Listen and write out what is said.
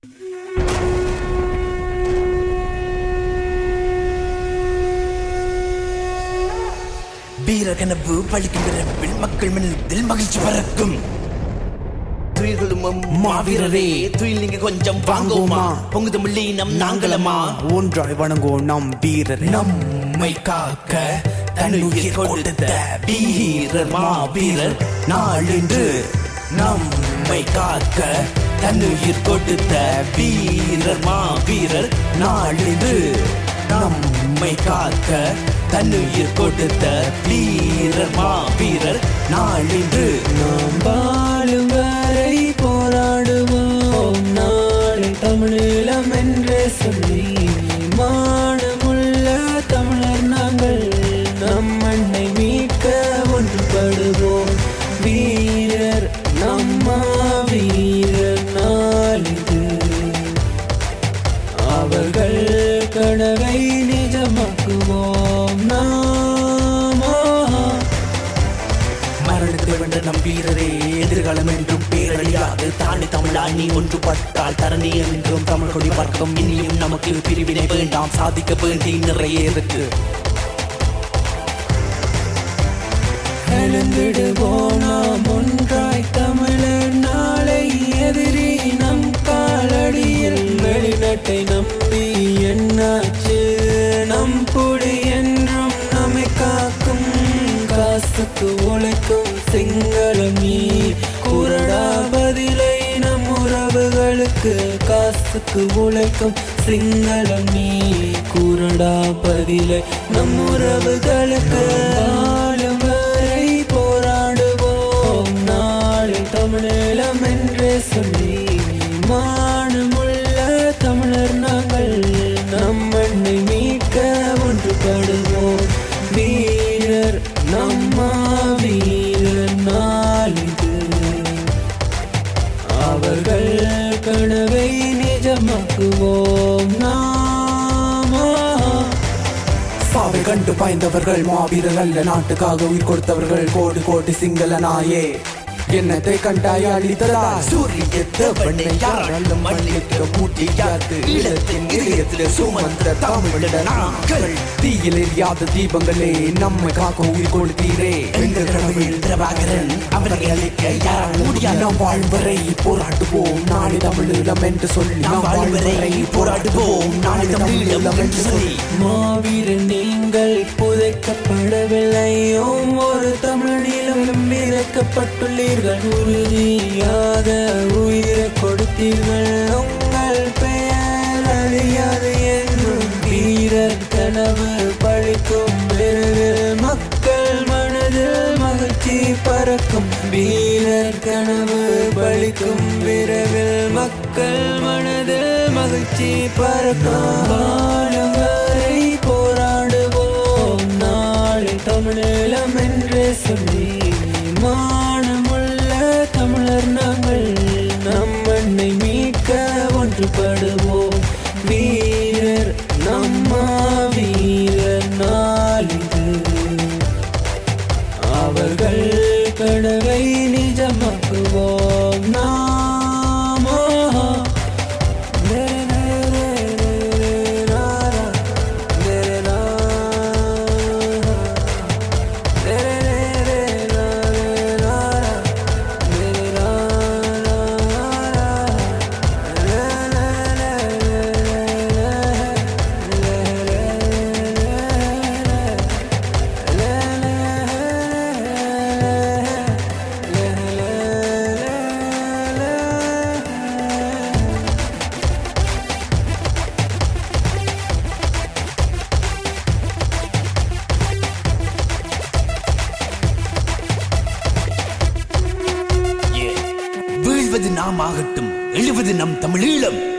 வீர கனவு பழிக்கும் பிறப்பில் மக்கள் மனதில் மகிழ்ச்சி பறக்கும் துயில்களும் மாவீரரே துயில் நீங்க கொஞ்சம் வாங்குவோமா பொங்கு தமிழ் நம் நாங்களமா ஒன்றாய் வணங்குவோம் நம் வீரரை நம்மை காக்க தன்னுயிர் கொடுத்த வீரர் மாவீரர் நாளின்று நம்மை காக்க தன்னுயிர் கொடுத்த வீரர் மாவீரர் நாளின்று நம்மை காக்க தன்னுயிர் கொடுத்த வீரர் மாவீரர் நாளின்று நாம் வாழும் வரை போராடுவோம் நாளை தமிழீழம் என்றே சொல்லி மானமுள்ள தமிழர் நாங்கள் நம் மண்ணை மீட்க ஒன்றுபடுவோம் வீரர் நம்மா வீரர் நாளிது அவர்கள் கனவை நிஜமாக்குவோம் நாமா மரணத்தை வென்ற நம் வீரரே எதிர்காலம் என்றும் பேரழியாது தானே தமிழா நீ ஒன்றுபட்டால் தரணி என்றும் தமிழ் கொடி பறக்கும் இனியும் நமக்கு பிரிவினை வேண்டாம் சாதிக்க வேண்டி நிறைய இருக்கு எழுந்திடுவோம் நாம் ஒன்றாய் தமிழர் நாளை எதிரி நம் காலடியில் வெளிநாட்டை நம்பி என்னாச்சு நம் புடி என்றும் நம்மை காக்கும் காசுக்கு உழைக்கும் சிங்களம் நீ கூறடா பதிலை நம் உறவுகளுக்கு காசுக்கு உழைக்கும் சிங்களம் நீ கூறடா பதிலை நம் உறவுகளுக்கு வாழும் வரை போராடுவோம் நாளை தமிழீழம் என்றே சொல்லி மானமுள்ள தமிழர் நாங்கள் நம் மண்ணை மீட்க ஒன்றுபடுவோம் வீரர் நம்மா வீரர் நாளிது அவர்கள் கனவை நிஜமாக்குவோம் நாமா சாவை கண்டு பாய்ந்தவர்கள் மாவீரர் அல்ல நாட்டுக்காக உயிர் கொடுத்தவர்கள் கோடி கோடி சிங்கள நாயே என்னத்தை கண்டாய் அழித்ததா சூரிய தேவனை யாராலும் மன்னிக்க முடியாது ஈழத்தின் இதயத்தில் சுமந்த தமிழ நாங்கள் தீயில் எரியாத தீபங்களே நம்மை காக்க உயிர் கொடுத்தீரே எங்கள் கடவுள் பிரபாகரன் அவரை அழிக்க யாரால் முடியாது நாம் வாழும் வரை போராடுவோம் நாளை தமிழீழம் என்று சொல்லி நாம் வாழும் வரை போராடுவோம் நாளை தமிழீழம் என்று சொல்லி மாவீரன் நீங்கள் புதைக்கப்படவில்லை ஒவ்வொரு தமிழிலும் விதைக்கப்பட்டுள்ளீர்கள் உறுதியாக உயிரை கொடுத்தீர்கள் உங்கள் பெயர் அழியாது என்றும் வீரர் கனவு பழிக்கும் விரைவில் மக்கள் மனதில் மகிழ்ச்சி பறக்கும் வீரர் கனவு பழிக்கும் விரைவில் மக்கள் மனதில் மகிழ்ச்சி பறக்கும் வாழும் வரை போராடுவோம் நாளை தமிழீழம் என்றே சொல்லி மானமுள்ள தமிழர் நாங்கள் நம் மண்ணை மீட்க ஒன்றுபடுவோம் வீரர் நம்மா வீரர் நாளிது அவர்கள் கனவை நிஜமாக்குவோம் நாமா வீழ்வது நாம் ஆகட்டும் எழுவது நம் தமிழீழம்